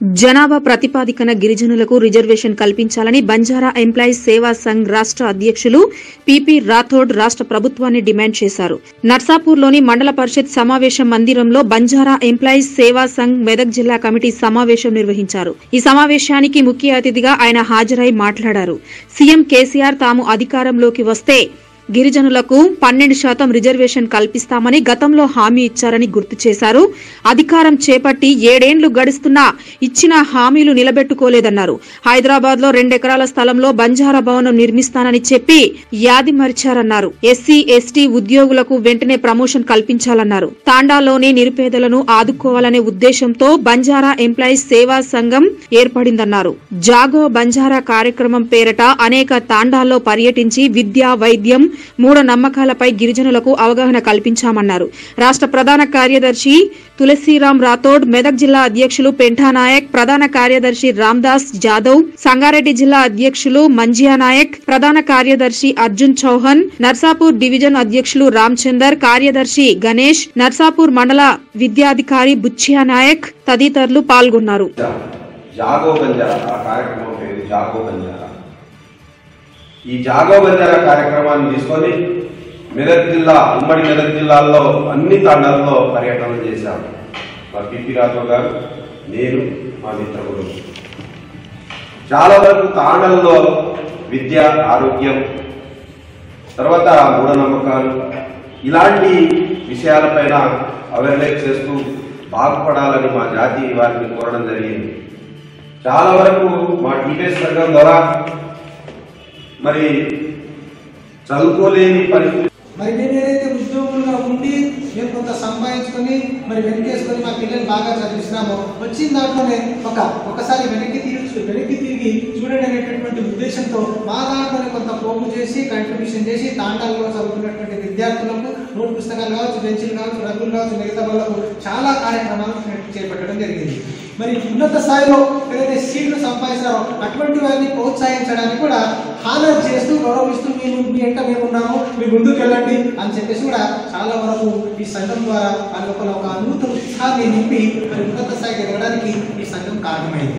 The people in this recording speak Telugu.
జనాభా ప్రతిపాదికన గిరిజనులకు రిజర్వేషన్ కల్పించాలని బంజారా ఎంప్లాయీస్ సేవా సంఘ్ రాష్ట అధ్యక్షులు పిపి రాథోడ్ రాష్ట ప్రభుత్వాన్ని డిమాండ్ చేశారు నర్సాపూర్లోని మండల పరిషత్ సమావేశ మందిరంలో బంజారా ఎంప్లాయీస్ సేవా సంఘ్ మెదక్ జిల్లా కమిటీ సమావేశం నిర్వహించారు ఈ సమావేశానికి ముఖ్య అతిథిగా ఆయన హాజరై మాట్లాడారు సీఎం కేసీఆర్ తాము అధికారంలోకి వస్తే గిరిజనులకు పన్నెండు శాతం రిజర్వేషన్ కల్పిస్తామని గతంలో హామీ ఇచ్చారని గుర్తు చేశారు అధికారం చేపట్టి ఏడేండ్లు గడుస్తున్నా ఇచ్చిన హామీలు నిలబెట్టుకోలేదన్నారు హైదరాబాద్ లో రెండెకరాల స్థలంలో బంజారా భవనం నిర్మిస్తానని చెప్పి యాది మరిచారన్నారు ఎస్సీ ఎస్టీ ఉద్యోగులకు వెంటనే ప్రమోషన్ కల్పించాలన్నారు తాండాలోని నిరుపేదలను ఆదుకోవాలనే ఉద్దేశంతో బంజారా ఎంప్లాయీస్ సేవా సంఘం ఏర్పడిందన్నారు జాగో బంజారా కార్యక్రమం పేరట అనేక తాండాల్లో పర్యటించి విద్య వైద్యం మూఢ నమ్మకాలపై గిరిజనులకు అవగాహన కల్పించామన్నారు రాష్ట్ర ప్రధాన కార్యదర్శి తులసిరాం రాథోడ్ మెదక్ జిల్లా అధ్యక్షులు పెంఠా నాయక్ ప్రధాన కార్యదర్శి రామ్దాస్ జాదవ్ సంగారెడ్డి జిల్లా అధ్యక్షులు మంజియా నాయక్ ప్రధాన కార్యదర్శి అర్జున్ చౌహాన్ నర్సాపూర్ డివిజన్ అధ్యక్షులు రామచందర్ కార్యదర్శి గణేష్ నర్సాపూర్ మండల విద్యాధికారి బుచ్చియా నాయక్ తదితరులు పాల్గొన్నారు జాగో బంజారా ఆ కార్యక్రమం పేరు జాగో బంజారా ఈ జాగో బంజారా కార్యక్రమాన్ని తీసుకొని మెదక్ జిల్లా ఉమ్మడి మెదక్ జిల్లాల్లో అన్ని తాండాల్లో పర్యటన చేశాము మా పిపి రాజు గారు నేను మా మిత్రుడు చాలా వరకు తాండల్లో విద్య ఆరోగ్యం తర్వాత మూఢనమ్మకాలు ఇలాంటి విషయాలపైన అవేర్నెస్ చేస్తూ బాగుపడాలని మా జాతి వారిని కోరడం జరిగింది చాలా వరకు మా టీచర్స్ సంఘం ద్వారా మరి చదువుకోలేని పరిస్థితి మరి నేను ఏదైతే ఉద్యోగులుగా ఉండి నేను కొంత సంపాదించుకొని మరి వెనకేసుకొని మా పిల్లల్ని బాగా చదివిస్తున్నామో వచ్చిన దాంట్లోనే ఒక ఒకసారి వెనక్కి తిరిగి వెనక్కి తిరిగి చూడండి అనేటటువంటి ఉద్దేశంతో మా దాంట్లోనే కొంత పోగు చేసి కంట్రిబ్యూషన్ చేసి తాండాల్లో చదువుకున్నటువంటి విద్యార్థులకు నోట్ పుస్తకాలు కావచ్చు బెంచీలు కావచ్చు రగ్గులు కావచ్చు మిగతా వాళ్ళకు చాలా కార్యక్రమాలు చేపట్టడం జరిగింది మరి ఉన్నత స్థాయిలో ఏదైతే సీట్లు సంపాదిస్తారో అటువంటి వారిని ప్రోత్సహించడానికి కూడా హానర్ చేస్తూ గౌరవిస్తూ మేము మీ ఎంట మేము ఉన్నాము మీ ముందుకు వెళ్ళండి అని చెప్పేసి కూడా చాలా వరకు ఈ సంఘం ద్వారా వాళ్ళ లోపల ఒక నూతన ఉత్సాహాన్ని నింపి మరి ఉన్నత స్థాయికి ఎదగడానికి ఈ సంఘం కారణమైంది